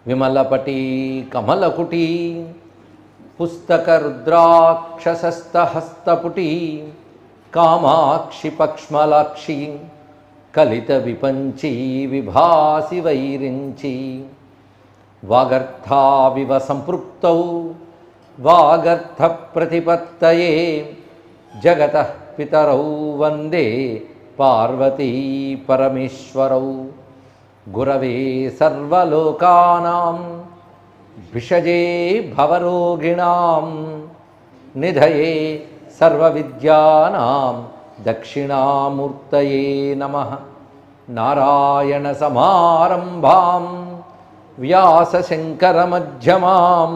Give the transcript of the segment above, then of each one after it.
విమలపటీ కమలకుటీ పుస్తకరుద్రాక్షసస్తహస్తపుటీ కామాక్షి పక్ష్మలాక్షి కలిత విపంచీ విభాసి వైరించి వాగర్థావివ సంపృక్తౌ వాగర్థ ప్రతిపత్తయే జగత పితరౌ వందే పార్వతీ పరమేశ్వరౌ గురవే సర్వలోకానాం భిషజే భవరోగిణాం నిధయే సర్వవిద్యానాం దక్షిణామూర్తయే నమః నారాయణ సమారంభాం వ్యాసశంకరమధ్యమాం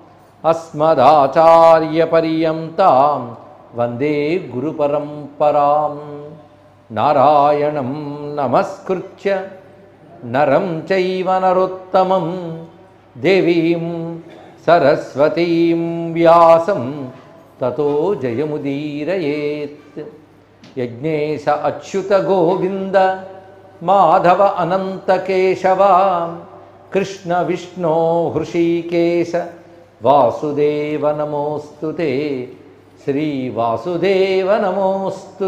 అస్మదాచార్యపర్యంతాం వందే గురుపరంపరాం నారాయణం నమస్కృత్య నరం చైవ నరోత్తమం దేవీం సరస్వతీం వ్యాసం తతో జయముదీరయేత్ యజ్ఞేశ అచ్యుత గోవింద మాధవ అనంతకేశవ కృష్ణ విష్ణో హృషీకేశ వాసుదేవ నమోస్తు శ్రీ వాసుదేవ నమోస్తు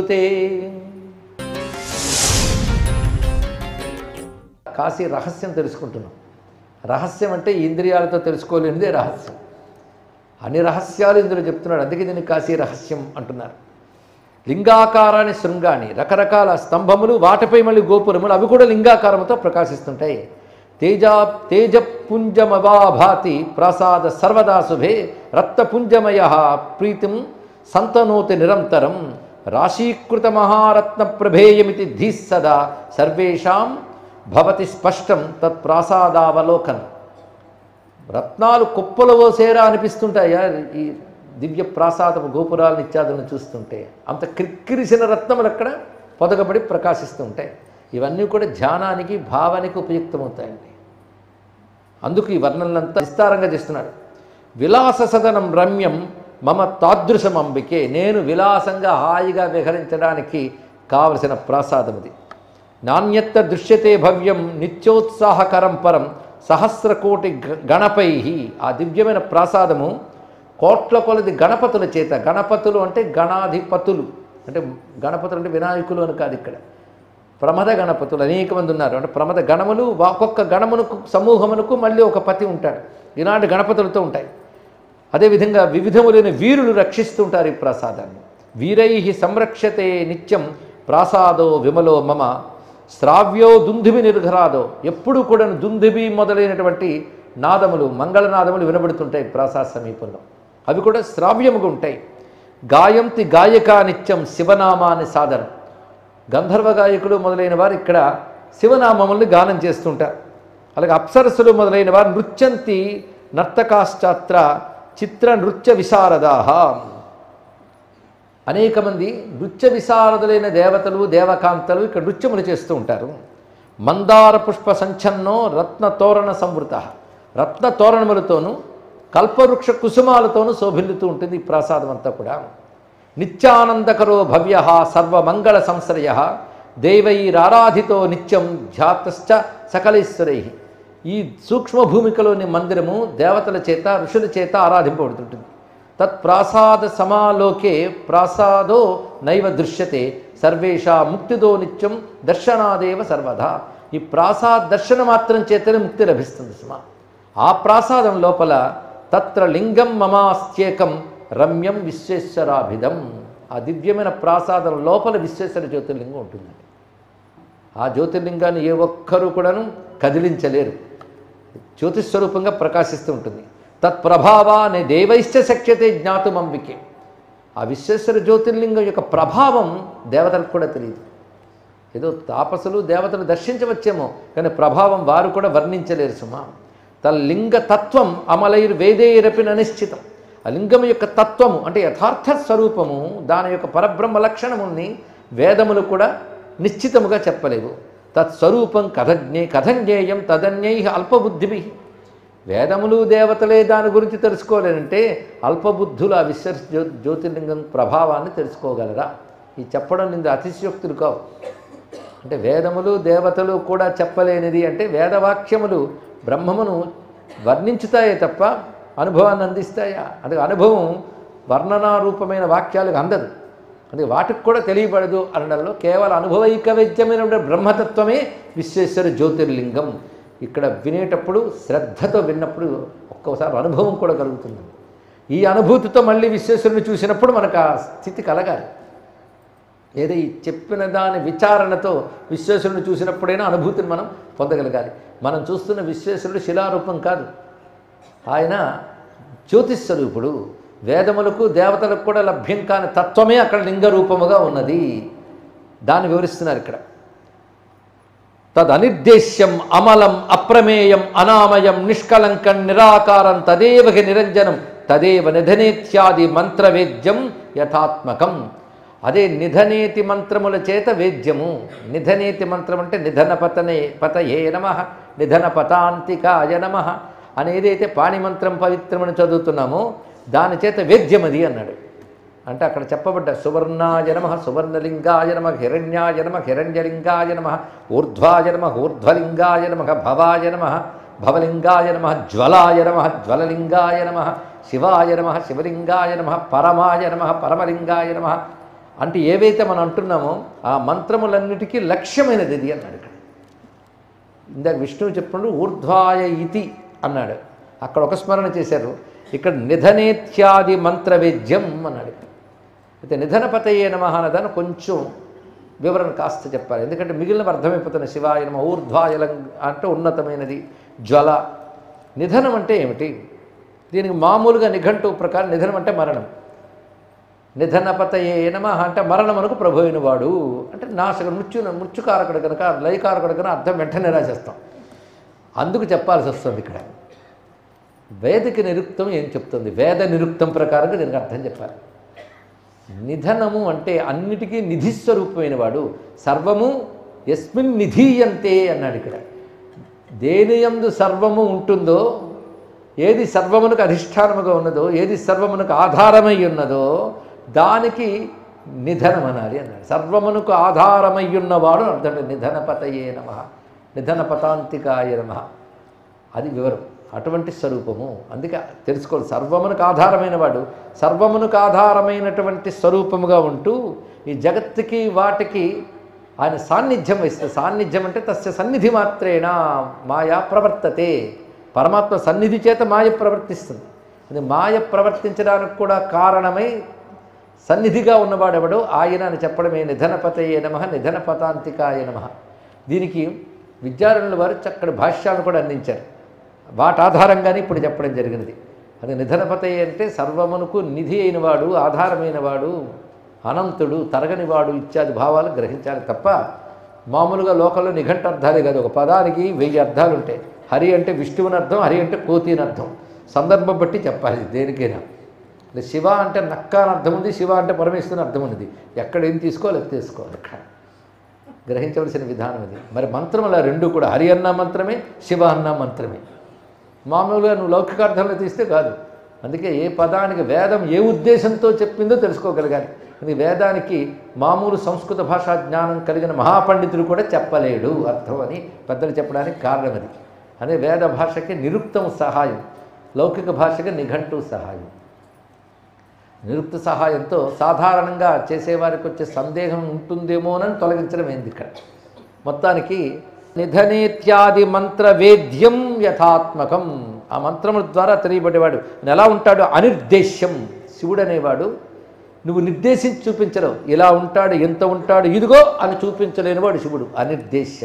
కాశీ రహస్యం తెలుసుకుంటున్నాం రహస్యం అంటే ఇంద్రియాలతో తెలుసుకోలేనిదే రహస్యం అన్ని రహస్యాలు ఇందులో చెప్తున్నాడు అందుకే దీన్ని కాశీ రహస్యం అంటున్నారు లింగాకారాన్ని శృంగాన్ని రకరకాల స్తంభములు వాటిపై మళ్ళీ గోపురములు అవి కూడా లింగాకారముతో ప్రకాశిస్తుంటాయి తేజా తేజపుంజమవాభాతి ప్రసాద సర్వదా శుభే రక్తపుంజమయ ప్రీతిం సంతనోతి నిరంతరం రాశీకృత మహారత్న ప్రభేయమితి ధీస్ సదా సర్వేషాం భవతి స్పష్టం తత్ప్రాసాదావలోకన్ రత్నాలు కుప్పలు పోసేరా అనిపిస్తుంటాయా ఈ దివ్య ప్రాసాదపు గోపురాలను ఇత్యాదులను చూస్తుంటే అంత క్రిక్కిరిసిన రత్నములు అక్కడ పొదగబడి ప్రకాశిస్తుంటాయి ఇవన్నీ కూడా ధ్యానానికి భావానికి ఉపయుక్తమవుతాయండి అందుకు ఈ వర్ణనలంతా విస్తారంగా చేస్తున్నాడు విలాస సదనం రమ్యం మమ తాదృశం అంబికే నేను విలాసంగా హాయిగా విహరించడానికి కావలసిన ప్రాసాదం ఇది నాణ్యత్త దృశ్యతే భవ్యం నిత్యోత్సాహకరం పరం సహస్రకోటి గ- గణపై ఆ దివ్యమైన ప్రాసాదము కోట్ల కొలది గణపతుల చేత గణపతులు అంటే గణాధిపతులు అంటే గణపతులు అంటే వినాయకులు అని కాదు ఇక్కడ ప్రమద గణపతులు అనేక మంది ఉన్నారు అంటే ప్రమద గణములు ఒక్కొక్క గణమునకు సమూహమునకు మళ్ళీ ఒక పతి ఉంటాడు ఇలాంటి గణపతులతో ఉంటాయి అదేవిధంగా వివిధములైన వీరులు రక్షిస్తుంటారు ఈ ప్రసాదాన్ని వీరై సంరక్షతే నిత్యం ప్రాసాదో విమలో మమ శ్రావ్యో దుందుబి నిర్ఘరాదో ఎప్పుడు కూడా దుందుబి మొదలైనటువంటి నాదములు మంగళనాదములు వినబడుతుంటాయి ప్రాసాద సమీపంలో అవి కూడా శ్రావ్యముగా ఉంటాయి గాయంతి గాయకా నిత్యం శివనామాన్ని సాధనం గంధర్వ గాయకులు మొదలైన వారు ఇక్కడ శివనామముల్ని గానం చేస్తుంటారు అలాగే అప్సరస్సులు మొదలైన వారు నృత్యంతి నర్తకాశ్చాత్ర చిత్ర నృత్య విశారదాహ అనేక మంది నృత్య విశారదులైన దేవతలు దేవకాంతలు ఇక్కడ నృత్యములు చేస్తూ ఉంటారు మందార పుష్ప సంచన్నో రత్న తోరణ సంవృత రత్న తోరణములతోనూ కల్పవృక్ష కుసుమాలతోనూ శోభిల్లుతూ ఉంటుంది ఈ ప్రసాదం అంతా కూడా నిత్యానందకరో భవ్య సర్వమంగళ సంశ్రయ దైవైరారాధితో నిత్యం ధ్యాతశ్చ సకలేశ్వరై ఈ సూక్ష్మ భూమికలోని మందిరము దేవతల చేత ఋషుల చేత ఆరాధింపబడుతుంటుంది తత్ప్రాసాద సమాలోకే ప్రాసాదో నైవ దృశ్యతే సర్వేషా ముక్తిదో నిత్యం దర్శనాదేవ సర్వదా ఈ ప్రాసాద దర్శన మాత్రం చేతనే ముక్తి లభిస్తుంది సుమా ఆ ప్రాసాదం లోపల తత్ర లింగం మమాస్త్యేకం రమ్యం విశ్వేశ్వరాభిధం ఆ దివ్యమైన ప్రాసాదం లోపల విశ్వేశ్వర జ్యోతిర్లింగం ఉంటుందండి ఆ జ్యోతిర్లింగాన్ని ఏ ఒక్కరూ కూడాను కదిలించలేరు జ్యోతిస్వరూపంగా ప్రకాశిస్తూ ఉంటుంది తత్ప్రభావాన్ని దేవైశ్చ శక్యతే జ్ఞాతుమంబికే ఆ విశ్వేశ్వర జ్యోతిర్లింగం యొక్క ప్రభావం దేవతలకు కూడా తెలియదు ఏదో తాపసులు దేవతలు దర్శించవచ్చేమో కానీ ప్రభావం వారు కూడా వర్ణించలేరు సుమా తల్లింగ తత్వం అమలైర్ వేదేరపి అనిశ్చితం ఆ లింగం యొక్క తత్వము అంటే యథార్థ స్వరూపము దాని యొక్క పరబ్రహ్మ లక్షణముని వేదములు కూడా నిశ్చితముగా చెప్పలేవు తత్స్వరూపం కథజ్ఞే కథజ్ఞేయం తదన్యై అల్పబుద్ధిభి వేదములు దేవతలే దాని గురించి తెలుసుకోలేనంటే అల్పబుద్ధులు ఆ విశ్వ జ్యో జ్యోతిర్లింగం ప్రభావాన్ని తెలుసుకోగలరా ఈ చెప్పడం నింది అతిశయోక్తులు కావు అంటే వేదములు దేవతలు కూడా చెప్పలేనిది అంటే వేదవాక్యములు బ్రహ్మమును వర్ణించుతాయే తప్ప అనుభవాన్ని అందిస్తాయా అందుకే అనుభవం వర్ణనారూపమైన వాక్యాలకు అందదు అందుకే వాటికి కూడా తెలియబడదు అనడంలో కేవలం అనుభవైక వైద్యమైన బ్రహ్మతత్వమే విశ్వేశ్వర జ్యోతిర్లింగం ఇక్కడ వినేటప్పుడు శ్రద్ధతో విన్నప్పుడు ఒక్కోసారి అనుభవం కూడా కలుగుతుంది ఈ అనుభూతితో మళ్ళీ విశ్వేశ్వరుని చూసినప్పుడు మనకు ఆ స్థితి కలగాలి ఏదో ఈ చెప్పిన దాని విచారణతో విశ్వేశ్వరుని చూసినప్పుడైనా అనుభూతిని మనం పొందగలగాలి మనం చూస్తున్న విశ్వేశ్వరుడు శిలారూపం కాదు ఆయన జ్యోతిస్వరూపుడు వేదములకు దేవతలకు కూడా లభ్యం కాని తత్వమే అక్కడ లింగ రూపముగా ఉన్నది దాన్ని వివరిస్తున్నారు ఇక్కడ తదనిర్దేశ్యం అమలం అప్రమేయం అనామయం నిష్కలంకం నిరాకారం తదేవ హి నిరంజనం తదేవ నిధనేత్యాది మంత్రవేద్యం యథాత్మకం అదే నిధనేతి మంత్రముల చేత వేద్యము నిధనేతి మంత్రం అంటే నిధన పతనే పతయే నమ నిధన పతాంతికాయ నమ అని ఏదైతే పాణిమంత్రం పవిత్రమని చదువుతున్నామో దాని చేత వేద్యమది అన్నాడు అంటే అక్కడ చెప్పబడ్డ సువర్ణాయ నమ సువర్ణలింగాయ నమ హిరణ్యాయ నమ హిరణ్యలింగాయ నమ ఊర్ధ్వాయ నమ ఊర్ధ్వలింగాయ నమ భవాయ నమ భవలింగాయ నమ జ్వలాయ నమ జ్వలలింగాయ నమ శివాయ నమ శివలింగాయ నమ పరమాయ నమ పరమలింగాయ నమ అంటే ఏవైతే మనం అంటున్నామో ఆ మంత్రములన్నిటికీ లక్ష్యమైనది ఇది అన్నాడు ఇక్కడ ఇందాక విష్ణువు చెప్పినప్పుడు ఊర్ధ్వాయ ఇతి అన్నాడు అక్కడ ఒక స్మరణ చేశారు ఇక్కడ నిధనేత్యాది మంత్రవేద్యం అన్నాడు అయితే నిధనపతయే నమ అన్నదాన్ని కొంచెం వివరణ కాస్త చెప్పాలి ఎందుకంటే మిగిలినవి అర్థమైపోతున్న శివాయ నమ ఊర్ధ్వాయలం అంటే ఉన్నతమైనది జ్వల నిధనం అంటే ఏమిటి దీనికి మామూలుగా నిఘంటు ప్రకారం నిధనం అంటే మరణం నిధనపతయే నమ అంటే మరణమునకు ప్రభు అయిన వాడు అంటే నాశక మృత్యు మృత్యుకారకుడు కనుక లయకారకుడు కనుక అర్థం వెంటనే రాసేస్తాం అందుకు చెప్పాల్సి వస్తుంది ఇక్కడ వేదిక నిరుక్తం ఏం చెప్తుంది వేద నిరుక్తం ప్రకారంగా దీనికి అర్థం చెప్పాలి నిధనము అంటే అన్నిటికీ నిధిస్వరూపమైన వాడు సర్వము ఎస్మిన్ నిధీయంతే అన్నాడు ఇక్కడ దేని యందు సర్వము ఉంటుందో ఏది సర్వమునకు అధిష్టానముగా ఉన్నదో ఏది సర్వమునకు ఆధారమై ఉన్నదో దానికి నిధనం అనాలి అన్నాడు సర్వమునకు ఆధారమై ఉన్నవాడు అర్థం నిధనపతయే నమ నిధనపతాంతికాయ నమ అది వివరం అటువంటి స్వరూపము అందుకే తెలుసుకోవాలి సర్వమునకు ఆధారమైన వాడు సర్వమునకు ఆధారమైనటువంటి స్వరూపముగా ఉంటూ ఈ జగత్తుకి వాటికి ఆయన సాన్నిధ్యం వహిస్తుంది సాన్నిధ్యం అంటే తస్య సన్నిధి మాత్రేణ మాయా ప్రవర్తతే పరమాత్మ సన్నిధి చేత మాయ ప్రవర్తిస్తుంది అది మాయ ప్రవర్తించడానికి కూడా కారణమై సన్నిధిగా ఉన్నవాడెవడో ఆయన అని చెప్పడమే నిధనపతయే నమ నిధనపతాంతికాయ నమ దీనికి విద్యారణుల వారు చక్కటి భాష్యాలను కూడా అందించారు వాటి ఆధారంగానే ఇప్పుడు చెప్పడం జరిగినది అది నిధనపతయ్య అంటే సర్వమునకు నిధి అయినవాడు ఆధారమైనవాడు అనంతుడు తరగనివాడు ఇత్యాది భావాలు గ్రహించాలి తప్ప మామూలుగా లోకంలో నిఘంట అర్థాలే కాదు ఒక పదానికి వెయ్యి అర్థాలు ఉంటాయి హరి అంటే విష్ణువుని అర్థం హరి అంటే కోతి అని అర్థం సందర్భం బట్టి చెప్పాలి దేనికైనా అంటే శివ అంటే నక్క అని అర్థం ఉంది శివ అంటే పరమేశ్వరుని అర్థం ఉంది ఎక్కడ ఏం తీసుకోవాలి అది తీసుకోవాలి అక్కడ గ్రహించవలసిన విధానం ఇది మరి మంత్రముల రెండు కూడా హరి అన్న మంత్రమే శివ అన్న మంత్రమే మామూలుగా నువ్వు లౌకికార్థంలో తీస్తే కాదు అందుకే ఏ పదానికి వేదం ఏ ఉద్దేశంతో చెప్పిందో తెలుసుకోగలగాలి ఇది వేదానికి మామూలు సంస్కృత భాషా జ్ఞానం కలిగిన మహాపండితుడు కూడా చెప్పలేడు అర్థం అని పెద్దలు చెప్పడానికి కారణం అది అదే వేద భాషకి నిరుక్తం సహాయం లౌకిక భాషకి నిఘంటు సహాయం నిరుక్త సహాయంతో సాధారణంగా చేసేవారికి వచ్చే సందేహం ఉంటుందేమోనని తొలగించడం ఏంది ఇక్కడ మొత్తానికి నిధనేత్యాది మంత్ర వేద్యం యథాత్మకం ఆ మంత్రముల ద్వారా తెలియబడేవాడు ఆయన ఎలా ఉంటాడు అనిర్దేశ్యం శివుడు అనేవాడు నువ్వు నిర్దేశించి చూపించలేవు ఇలా ఉంటాడు ఎంత ఉంటాడు ఇదిగో అని చూపించలేనివాడు శివుడు అనిర్దేశ్య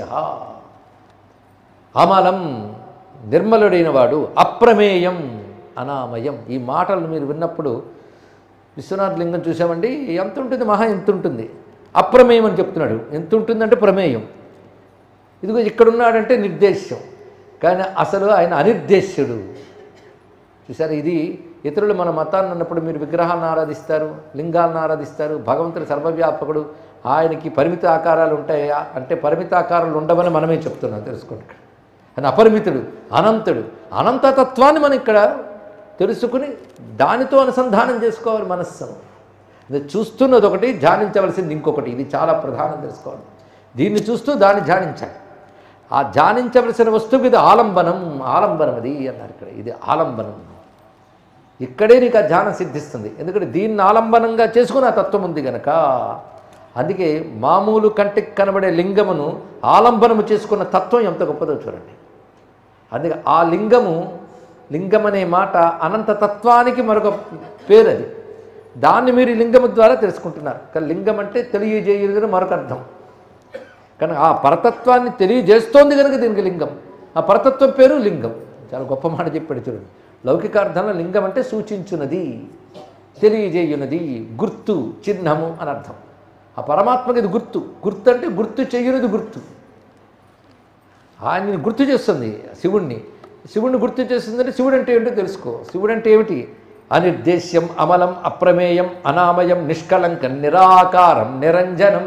అమలం నిర్మలుడైన వాడు అప్రమేయం అనామయం ఈ మాటలు మీరు విన్నప్పుడు విశ్వనాథ లింగం చూసామండి ఎంత ఉంటుంది మహా ఎంత ఉంటుంది అప్రమేయం అని చెప్తున్నాడు ఎంత ఉంటుందంటే ప్రమేయం ఇదిగో ఇక్కడున్నాడంటే నిర్దేశ్యం కానీ అసలు ఆయన అనిర్దేశ్యుడు చూసారు ఇది ఇతరులు మన మతాన్ని అన్నప్పుడు మీరు విగ్రహాన్ని ఆరాధిస్తారు లింగాలను ఆరాధిస్తారు భగవంతుడు సర్వవ్యాపకుడు ఆయనకి పరిమిత ఆకారాలు ఉంటాయా అంటే పరిమిత ఆకారాలు ఉండవని మనమే చెప్తున్నాం తెలుసుకోండి ఇక్కడ ఆయన అపరిమితుడు అనంతుడు అనంతతత్వాన్ని మనం ఇక్కడ తెలుసుకుని దానితో అనుసంధానం చేసుకోవాలి మనస్సును ఇది చూస్తున్నది ఒకటి ధ్యానించవలసింది ఇంకొకటి ఇది చాలా ప్రధానం తెలుసుకోవాలి దీన్ని చూస్తూ దాన్ని ధ్యానించాలి ఆ ధ్యానించవలసిన వస్తువు ఇది ఆలంబనం ఆలంబనం అది అన్నారు ఇక్కడ ఇది ఆలంబనం ఇక్కడే నీకు ఆ ధ్యానం సిద్ధిస్తుంది ఎందుకంటే దీన్ని ఆలంబనంగా చేసుకుని ఆ తత్వం ఉంది గనక అందుకే మామూలు కంటికి కనబడే లింగమును ఆలంబనము చేసుకున్న తత్వం ఎంత గొప్పదో చూడండి అందుకే ఆ లింగము లింగం అనే మాట అనంత తత్వానికి మరొక పేరు అది దాన్ని మీరు ఈ లింగము ద్వారా తెలుసుకుంటున్నారు కానీ లింగం అంటే తెలియజేయదని మరొక అర్థం కానీ ఆ పరతత్వాన్ని తెలియజేస్తోంది కనుక దీనికి లింగం ఆ పరతత్వం పేరు లింగం చాలా గొప్ప మాట చెప్పాడు చూడండి లౌకికార్థంలో లింగం అంటే సూచించున్నది తెలియజేయున్నది గుర్తు చిహ్నము అని అర్థం ఆ పరమాత్మకి ఇది గుర్తు గుర్తు అంటే గుర్తు చెయ్యున్నది గుర్తు ఆయన్ని గుర్తు చేస్తుంది శివుణ్ణి శివుణ్ణి గుర్తు చేస్తుందంటే శివుడు అంటే ఏంటో తెలుసుకో శివుడు అంటే ఏమిటి అనిర్దేశ్యం అమలం అప్రమేయం అనామయం నిష్కళంకం నిరాకారం నిరంజనం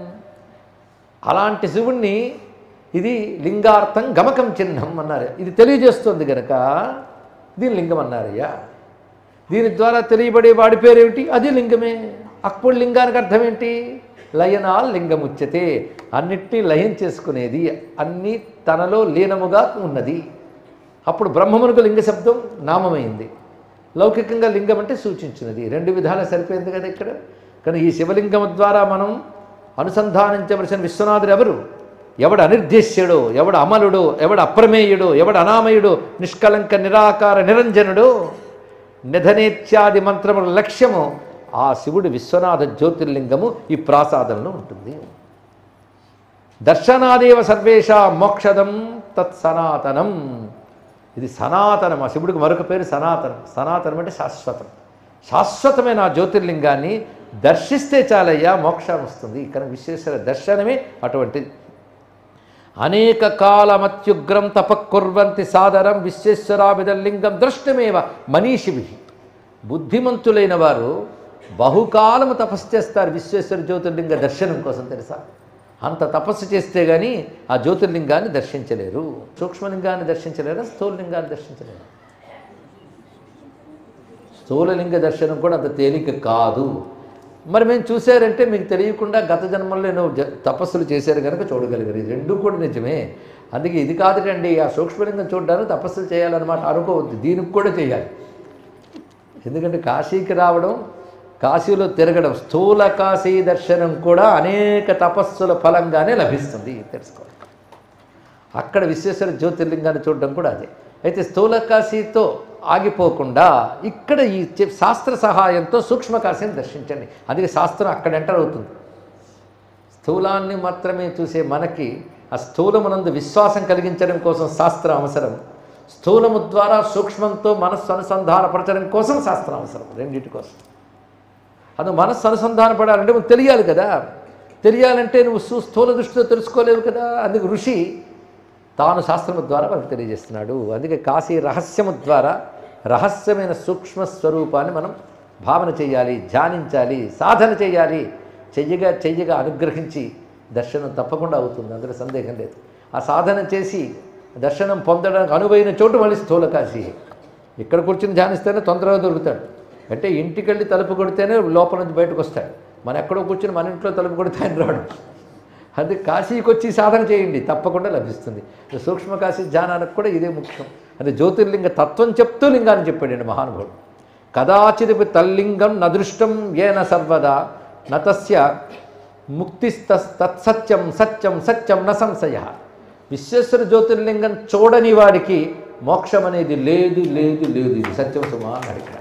అలాంటి శివుణ్ణి ఇది లింగార్థం గమకం చిహ్నం అన్నారు ఇది తెలియజేస్తుంది గనక దీని లింగం అన్నారయ్యా దీని ద్వారా తెలియబడే వాడి పేరేమిటి అది లింగమే అప్పుడు లింగానికి అర్థం ఏంటి లయనాల్ లింగముచ్యతే అన్నిటినీ లయం చేసుకునేది అన్నీ తనలో లీనముగా ఉన్నది అప్పుడు బ్రహ్మమునకు లింగ శబ్దం నామమైంది లౌకికంగా లింగం అంటే సూచించినది రెండు విధాలా సరిపోయింది కదా ఇక్కడ కానీ ఈ శివలింగం ద్వారా మనం అనుసంధానించవలసిన విశ్వనాథుడు ఎవరు ఎవడు అనిర్దేశ్యుడో ఎవడు అమలుడో ఎవడు అప్రమేయుడో ఎవడు అనామయుడో నిష్కలంక నిరాకార నిరంజనుడో నిధనేత్యాది మంత్రముల లక్ష్యము ఆ శివుడు విశ్వనాథ జ్యోతిర్లింగము ఈ ప్రాసాదంలో ఉంటుంది దర్శనాదేవ సర్వేషా మోక్షదం తత్ సనాతనం ఇది సనాతనం ఆ శివుడికి మరొక పేరు సనాతనం సనాతనం అంటే శాశ్వతం శాశ్వతమైన ఆ జ్యోతిర్లింగాన్ని దర్శిస్తే చాలయ్యా మోక్షం వస్తుంది ఇక్కడ విశ్వేశ్వర దర్శనమే అటువంటిది అనేక కాలమత్యుగ్రం తపక్కుర్వంతి సాదరం విశ్వేశ్వరాభిదలింగం దృష్టమేవ మనీషిభి బుద్ధిమంతులైన వారు బహుకాలము తపస్సు చేస్తారు విశ్వేశ్వర జ్యోతిర్లింగ దర్శనం కోసం తెలుసా అంత తపస్సు చేస్తే కానీ ఆ జ్యోతిర్లింగాన్ని దర్శించలేరు సూక్ష్మలింగాన్ని దర్శించలేరు స్థూలలింగాన్ని దర్శించలేరు స్థూలలింగ దర్శనం కూడా అంత తేలిక కాదు మరి మేము చూశారంటే మీకు తెలియకుండా గత జన్మల్లో నేను జ- తపస్సులు చేశారు కనుక చూడగలిగారు ఇది రెండు కూడా నిజమే అందుకే ఇది కాదుకండి ఆ సూక్ష్మలింగం చూడడానికి తపస్సులు చేయాలన్నమాట అనుకోవద్దు దీనికి కూడా చేయాలి ఎందుకంటే కాశీకి రావడం కాశీలో తిరగడం స్థూల కాశీ దర్శనం కూడా అనేక తపస్సుల ఫలంగానే లభిస్తుంది తెలుసుకోవాలి అక్కడ విశ్వేశ్వర జ్యోతిర్లింగాన్ని చూడడం కూడా అదే అయితే స్థూల కాశీతో ఆగిపోకుండా ఇక్కడ ఈ చె- శాస్త్ర సహాయంతో సూక్ష్మ కాశీని దర్శించండి అందుకే శాస్త్రం అక్కడ ఎంటర్ అవుతుంది స్థూలాన్ని మాత్రమే చూసే మనకి ఆ స్థూలమునందు విశ్వాసం కలిగించడం కోసం శాస్త్రం అవసరం స్థూలము ద్వారా సూక్ష్మంతో మనస్సు అనుసంధానపరచడం కోసం శాస్త్రం అవసరం రెండింటి కోసం అది మనస్సు అనుసంధానపడాలంటే నువ్వు తెలియాలి కదా తెలియాలంటే నువ్వు సు- స్థూల దృష్టితో తెలుసుకోలేవు కదా అందుకు ఋషి తాను శాస్త్రము ద్వారా మనకు తెలియజేస్తున్నాడు అందుకే కాశీ రహస్యము ద్వారా రహస్యమైన సూక్ష్మ స్వరూపాన్ని మనం భావన చేయాలి ధ్యానించాలి సాధన చేయాలి చెయ్యగా చెయ్యగా అనుగ్రహించి దర్శనం తప్పకుండా అవుతుంది అందులో సందేహం లేదు ఆ సాధన చేసి దర్శనం పొందడానికి అనువైన చోటు మళ్ళీ స్థూల కాశీ ఇక్కడ కూర్చుని ధ్యానిస్తేనే తొందరగా దొరుకుతాడు అంటే ఇంటికి వెళ్ళి తలుపు కొడితేనే లోపల నుంచి బయటకు వస్తాడు మన ఎక్కడో కూర్చుని మన ఇంట్లో తలుపు కొడితే ఆయన రాడు అది కాశీకి వచ్చి సాధన చేయండి తప్పకుండా లభిస్తుంది సూక్ష్మ కాశీ ధ్యానానికి కూడా ఇదే ముఖ్యం అది జ్యోతిర్లింగ తత్వం చెప్తూ లింగాన్ని చెప్పాడండి మహానుభావుడు కదాచిదిపి తల్లింగం నదృష్టం ఏన సర్వదా నతస్య ముక్తిస్త తత్సత్యం సత్యం సత్యం న సంశయ విశ్వేశ్వర జ్యోతిర్లింగం చూడని వాడికి మోక్షం అనేది లేదు లేదు లేదు ఇది సత్యం సుమా అని ఇక్కడ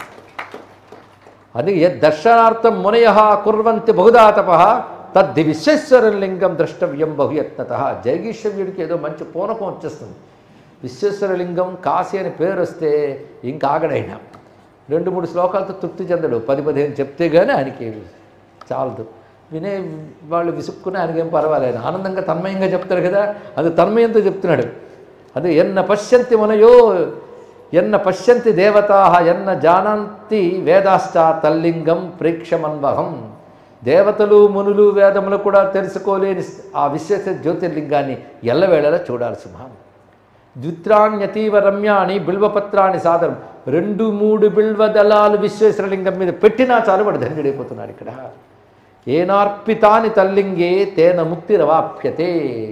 అందుకే యద్ దర్శనార్థం మునయ కుర్వంతి బహుదా తప తద్ది విశ్వేశ్వరం లింగం ద్రష్టవ్యం బహుయత్నత జైగీశ్వరుడికి ఏదో మంచి పూనకం వచ్చేస్తుంది విశ్వేశ్వర లింగం కాశీ అని పేరు వస్తే ఇంకా ఆగడైనా రెండు మూడు శ్లోకాలతో తృప్తి చెందడు పది పదిహేను చెప్తే కానీ ఆయనకి చాలదు వినే వాళ్ళు విసుక్కుని ఆయనకేం పర్వాలేదు ఆనందంగా తన్మయంగా చెప్తారు కదా అది తన్మయంతో చెప్తున్నాడు అది ఎన్న పశ్యంతి మునయో ఎన్న పశ్యంతి దేవతా ఎన్న జానంతి వేదాశ్చ తల్లింగం ప్రేక్షమన్వహం దేవతలు మునులు వేదములు కూడా తెలుసుకోలేని ఆ విశ్వేశ జ్యోతిర్లింగాన్ని ఎల్లవేళలా చూడాలి సింహం ద్విత్రాణ్యతీవ రమ్యాని బిల్వపత్రాన్ని సాధనం రెండు మూడు బిల్వ దళాలు విశ్వేశ్వరలింగం మీద పెట్టినా చాలు వాడు ధన్యుడైపోతున్నాడు ఇక్కడ ఏనార్పితాని తల్లింగే తేన ముక్తి రవాప్యతే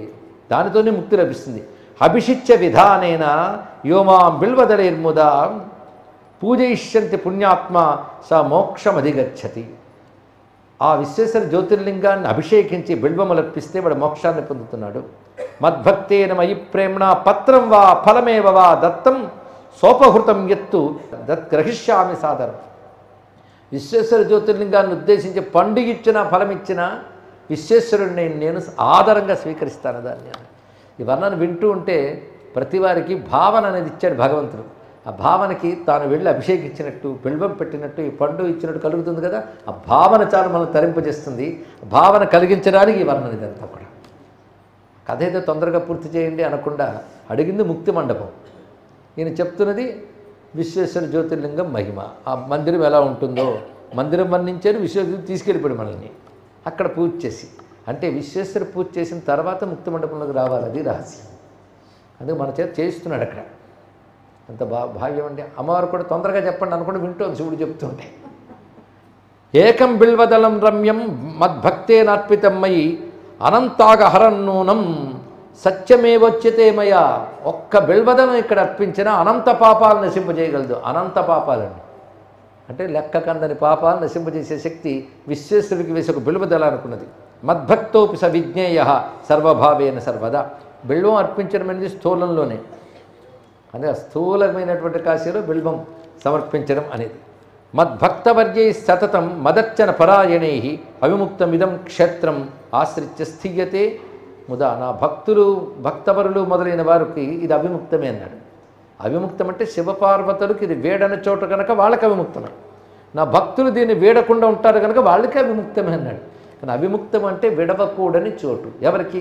దానితోనే ముక్తి లభిస్తుంది అభిషిచ్య విధానేన యోమాం బిల్వదలేర్ముదా పూజయిష్యంతి పుణ్యాత్మ స మోక్షమధిగచ్చతి ఆ విశ్వేశ్వర జ్యోతిర్లింగాన్ని అభిషేకించి బిల్వములర్పిస్తే వాడు మోక్షాన్ని పొందుతున్నాడు మద్భక్తేన మయి ప్రేమ్ణ పత్రం వా ఫలమేవ వా దత్తం సోపహృతం ఎత్తు దత్ గ్రహిష్యామి సాదరం విశ్వేశ్వర జ్యోతిర్లింగాన్ని ఉద్దేశించి పండుగ ఇచ్చినా ఫలం ఇచ్చినా విశ్వేశ్వరుడిని నేను ఆదరంగా స్వీకరిస్తాను దాన్ని ఈ వర్ణన వింటూ ఉంటే ప్రతి వారికి భావన అనేది ఇచ్చాడు భగవంతుడు ఆ భావనకి తాను వెళ్ళి అభిషేకించినట్టు బిల్వం పెట్టినట్టు ఈ పండు ఇచ్చినట్టు కలుగుతుంది కదా ఆ భావన చాలా మనం తరింపజేస్తుంది భావన కలిగించడానికి ఈ వర్ణన ఇదంతా కూడా కథ ఏదో తొందరగా పూర్తి చేయండి అనకుండా అడిగింది ముక్తి మండపం ఈయన చెప్తున్నది విశ్వేశ్వర జ్యోతిర్లింగం మహిమ ఆ మందిరం ఎలా ఉంటుందో మందిరం వర్ణించారు విశ్వేశ్వరుడు తీసుకెళ్ళిపోయాడు మనల్ని అక్కడ పూజ చేసి అంటే విశ్వేశ్వర పూజ చేసిన తర్వాత ముక్తి మండపంలోకి రావాలి అది రహస్యం అందుకే మన చేత చేయిస్తున్నాడు అక్కడ అంత బా భాగ్యం అండి అమ్మవారు కూడా తొందరగా చెప్పండి అనుకుంటే వింటోంది శివుడు చెప్తుంటే ఏకం బిల్వదళం రమ్యం మద్భక్తేనార్పితం మయి అనంతాగహరన్నూనం సత్యమేవచ్యతే మయ ఒక్క బిల్వదనం ఇక్కడ అర్పించిన అనంత పాపాలు నశింపజేయగలదు అనంత పాపాలండి అంటే లెక్క కందని పాపాలు నశింపజేసే శక్తి విశ్వేశ్వరుడికి వేసి ఒక బిల్వదల అనుకున్నది మద్భక్తోపి స విజ్ఞేయ సర్వభావేన సర్వదా బిల్వం అర్పించడం అనేది స్థూలంలోనే అదే స్థూలమైనటువంటి కాశీలో బిల్వం సమర్పించడం అనేది మద్భక్తవర్యై సతతం మదర్చన పరాయణై అవిముక్తమిదం క్షేత్రం ఆశ్రిత్య స్థీయతే ముదా నా భక్తులు భక్తవరులు మొదలైన వారికి ఇది అవిముక్తమే అన్నాడు అవిముక్తం అంటే శివపార్వతులకు ఇది వేడని చోట కనుక వాళ్ళకి అవిముక్తమే నా భక్తులు దీన్ని వేడకుండా ఉంటారు కనుక వాళ్ళకి అవిముక్తమే అన్నాడు కానీ అవిముక్తం అంటే విడవకూడని చోటు ఎవరికి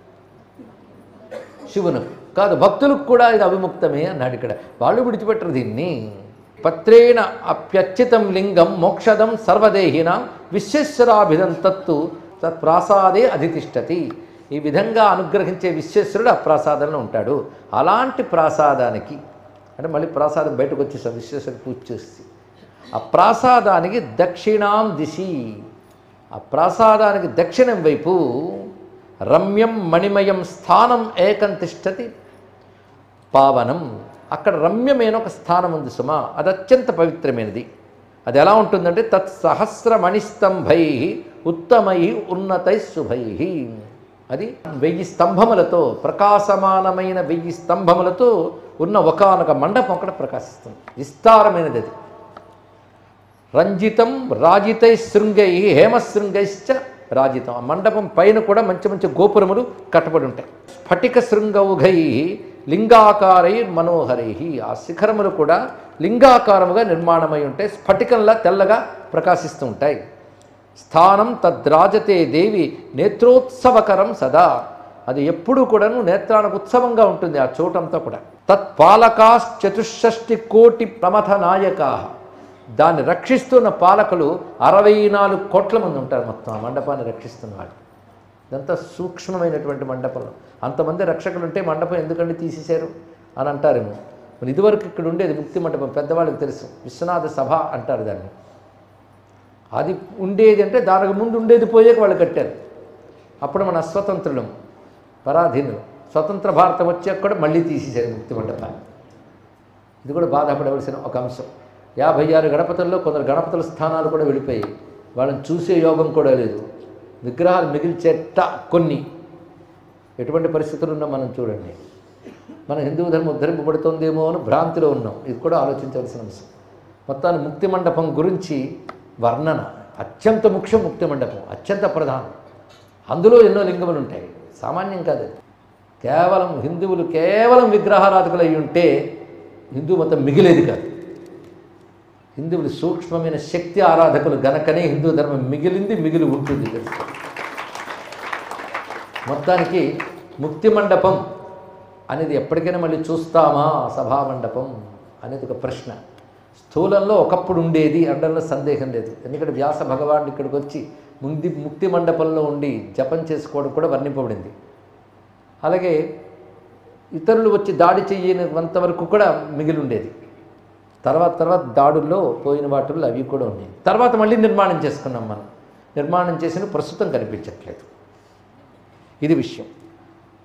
శివునకు కాదు భక్తులకు కూడా ఇది అవిముక్తమే అన్నాడు ఇక్కడ వాళ్ళు విడిచిపెట్టరు దీన్ని పత్రేణ అప్యర్చితం లింగం మోక్షదం సర్వదేహిన విశ్వేశ్వరాభిధం తత్తు తత్ప్రాసాదే అధితిష్టతి ఈ విధంగా అనుగ్రహించే విశ్వేశ్వరుడు ఆ ప్రాసాదంలో ఉంటాడు అలాంటి ప్రాసాదానికి అంటే మళ్ళీ ప్రాసాదం బయటకు వచ్చేసాం విశ్వేశ్వరుడు పూజ చేసి ఆ ప్రాసాదానికి దక్షిణాం దిశి ఆ ప్రాసాదానికి దక్షిణం వైపు రమ్యం మణిమయం స్థానం ఏకం తిష్టతి పావనం అక్కడ రమ్యమైన ఒక స్థానం ఉంది సుమా అది అత్యంత పవిత్రమైనది అది ఎలా ఉంటుందంటే తత్ సహస్రమణిస్తంభై ఉత్తమై ఉన్నతై శుభై అది వెయ్యి స్తంభములతో ప్రకాశమానమైన వెయ్యి స్తంభములతో ఉన్న ఒకనొక మండపం అక్కడ ప్రకాశిస్తుంది విస్తారమైనది అది రంజితం రాజితై శృంగై హేమశృంగైశ్చ రాజితం ఆ మండపం పైన కూడా మంచి మంచి గోపురములు కట్టబడి ఉంటాయి స్ఫటిక శృంగౌఘై లింగాకారై మనోహరై ఆ శిఖరములు కూడా లింగాకారముగా నిర్మాణమై ఉంటాయి స్ఫటికంలా తెల్లగా ప్రకాశిస్తూ ఉంటాయి స్థానం తద్రాజతే దేవి నేత్రోత్సవకరం సదా అది ఎప్పుడూ కూడాను నేత్రానికి ఉత్సవంగా ఉంటుంది ఆ చోటంతా కూడా తత్పాలకా చతుషష్టి కోటి ప్రమథ నాయకా దాన్ని రక్షిస్తున్న పాలకులు అరవై నాలుగు కోట్ల మంది ఉంటారు మొత్తం ఆ మండపాన్ని రక్షిస్తున్న వాళ్ళు ఇదంతా సూక్ష్మమైనటువంటి మండపం అంతమంది రక్షకులు ఉంటే మండపం ఎందుకండి తీసేశారు అని అంటారేమో మరి ఇదివరకు ఇక్కడ ఉండేది ముక్తి మండపం పెద్దవాళ్ళకి తెలుసు విశ్వనాథ సభ అంటారు దాన్ని అది ఉండేది అంటే దానికి ముందు ఉండేది పోయాక వాళ్ళు కట్టారు అప్పుడు మన అస్వతంత్రులం పరాధీనులు స్వతంత్ర భారతం వచ్చాక కూడా మళ్ళీ తీసేశారు ముక్తి మండపాన్ని ఇది కూడా బాధపడవలసిన ఒక అంశం యాభై ఆరు గణపతుల్లో కొందరు గణపతుల స్థానాలు కూడా వెళ్ళిపోయి వాళ్ళని చూసే యోగం కూడా లేదు విగ్రహాలు మిగిల్చేట కొన్ని ఎటువంటి పరిస్థితులు ఉన్నా మనం చూడండి మన హిందూ ధర్మం ఉద్ధరింపబడుతుందేమో అని భ్రాంతిలో ఉన్నాం ఇది కూడా ఆలోచించవలసిన అంశం మొత్తాన్ని ముక్తి మండపం గురించి వర్ణన అత్యంత ముఖ్యం ముక్తి మండపం అత్యంత ప్రధానం అందులో ఎన్నో లింగములు ఉంటాయి సామాన్యం కాదు అది. కేవలం హిందువులు కేవలం విగ్రహారాధకులు అయి ఉంటే హిందూ మతం మిగిలేది కాదు హిందువులు సూక్ష్మమైన శక్తి ఆరాధకులు గనకనే హిందూ ధర్మం మిగిలింది మిగిలి ఉంటుంది తెలుసుకో మొత్తానికి ముక్తి మండపం అనేది ఎప్పటికైనా మళ్ళీ చూస్తామా సభా మండపం అనేది ఒక ప్రశ్న స్థూలంలో ఒకప్పుడు ఉండేది అనడంలో సందేహం లేదు ఎందుకంటే వ్యాస భగవానుడు ఇక్కడికి వచ్చి ముందు ముక్తి మండపంలో ఉండి జపం చేసుకోవడం కూడా వర్ణింపబడింది అలాగే ఇతరులు వచ్చి దాడి చేయనంత వరకు కూడా మిగిలి ఉండేది తర్వాత తర్వాత దాడుల్లో పోయిన వాటిల్లో అవి కూడా ఉన్నాయి తర్వాత మళ్ళీ నిర్మాణం చేసుకున్నాం మనం నిర్మాణం చేసిన ప్రస్తుతం కనిపించట్లేదు ఇది విషయం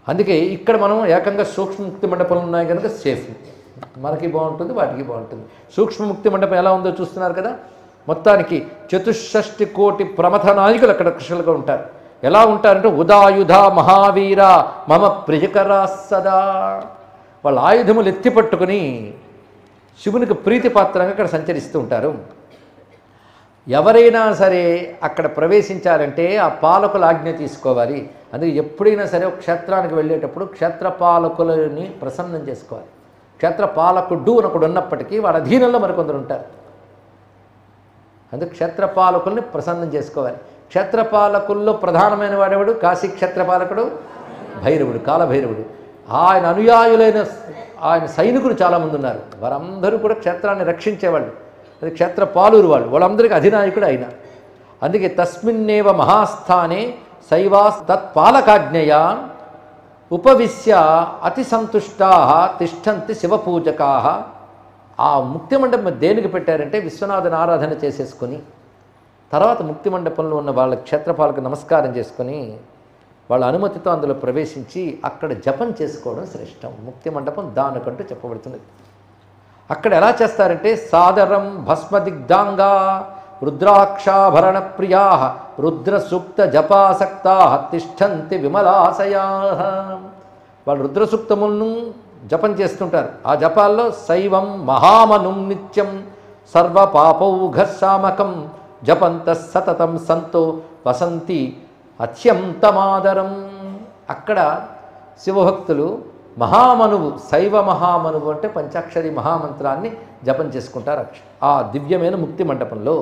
అందుకే ఇక్కడ మనం ఏకంగా సూక్ష్మముక్తి మండపంలో ఉన్నాయి కనుక సేఫ్ మనకి బాగుంటుంది వాటికి బాగుంటుంది సూక్ష్మముక్తి మండపం ఎలా ఉందో చూస్తున్నారు కదా మొత్తానికి చతుషష్టి కోటి ప్రమథ నాయకులు అక్కడ కృష్ణులుగా ఉంటారు ఎలా ఉంటారంటే ఉదాయుధ మహావీర మమ ప్రియకరా సదా వాళ్ళ ఆయుధములు ఎత్తి పట్టుకుని శివునికి ప్రీతిపాత్రంగా అక్కడ సంచరిస్తూ ఉంటారు ఎవరైనా సరే అక్కడ ప్రవేశించాలంటే ఆ పాలకుల ఆజ్ఞ తీసుకోవాలి అందుకే ఎప్పుడైనా సరే ఒక క్షేత్రానికి వెళ్ళేటప్పుడు క్షేత్రపాలకులని ప్రసన్నం చేసుకోవాలి క్షేత్రపాలకుడు అని ఒకడు ఉన్నప్పటికీ వాడి అధీనంలో మరికొందరు ఉంటారు అందుకు క్షేత్రపాలకుల్ని ప్రసన్నం చేసుకోవాలి క్షేత్రపాలకుల్లో ప్రధానమైన వాడెవడు కాశీ క్షేత్రపాలకుడు భైరవుడు కాలభైరవుడు ఆయన అనుయాయులైన ఆయన సైనికులు చాలామంది ఉన్నారు వారందరూ కూడా క్షేత్రాన్ని రక్షించేవాళ్ళు అది క్షేత్రపాలురు వాళ్ళు వాళ్ళందరికీ అధినాయకుడు ఆయన అందుకే తస్మిన్నేవ మహాస్థానే శైవాస్ తత్పాలకాజ్ఞయా ఉపవిశ్య అతి సంతుష్టా తిష్టంతి శివపూజకా ఆ ముక్తి మండపం దేనికి పెట్టారంటే విశ్వనాథన్ ఆరాధన చేసేసుకొని తర్వాత ముక్తి మండపంలో ఉన్న వాళ్ళ క్షేత్రపాలకు నమస్కారం చేసుకొని వాళ్ళ అనుమతితో అందులో ప్రవేశించి అక్కడ జపం చేసుకోవడం శ్రేష్టం ముక్తి మండపం దానికంటూ చెప్పబడుతున్నది అక్కడ ఎలా చేస్తారంటే సాదరం భస్మదిగ్ధాంగా రుద్రాక్షాభరణ ప్రియా రుద్ర సూక్త జపాసక్తా తిష్టంతి విమలాశయా వాళ్ళు రుద్ర సూక్తములను జపం చేస్తుంటారు ఆ జపాల్లో శైవం మహామనుం నిత్యం సర్వ పాపౌఘశామకం జపంత సతతం సంతో వసంతి అత్యంతమాదరం అక్కడ శివభక్తులు మహామనువు శైవ మహామనువు అంటే పంచాక్షరి మహామంత్రాన్ని జపం చేసుకుంటారు అక్ష- ఆ దివ్యమైన ముక్తి మండపంలో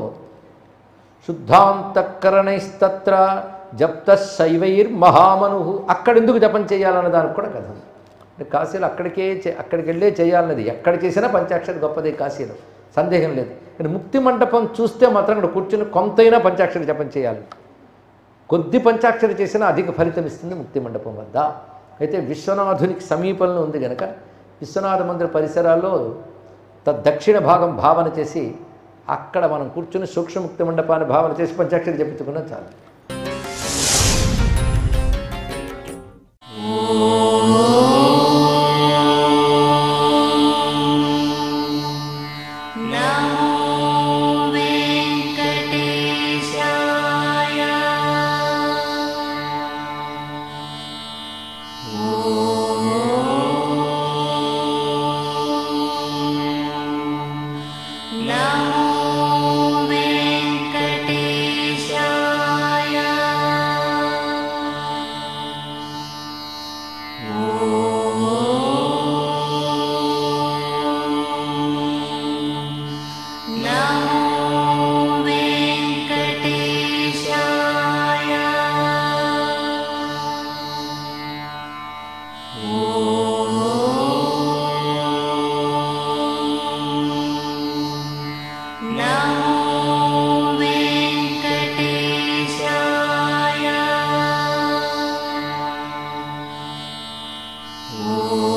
శుద్ధాంతఃకరణైస్తత్ర జప్త శైవైర్ మహామను అక్కడెందుకు జపం చేయాలన్న దానికి కూడా కథ ఉంది. అంటే కాశీలో అక్కడికే చే- అక్కడికి వెళ్ళే చేయాలన్నది ఎక్కడ చేసినా పంచాక్షరి గొప్పదే కాశీలో సందేహం లేదు కానీ ముక్తి మండపం చూస్తే మాత్రం అక్కడ కూర్చుని కొంతైనా పంచాక్షరి జపం చేయాలి కొద్ది పంచాక్షరి చేసినా అధిక ఫలితం ఇస్తుంది ముక్తి మండపం వద్ద అయితే విశ్వనాథునికి సమీపంలో ఉంది కనుక విశ్వనాథ మందిర పరిసరాల్లో దక్షిణ భాగం భావన చేసి అక్కడ మనం కూర్చుని సూక్ష్మముక్తి మండపాన్ని భావన చేసి పంచాక్షరి జపించుకున్నా చాలు नमो वेङ्कटेशाय नमो वेङ्कटेशाय नमो वेङ्कटेशाय नमो वेङ्कटेशाय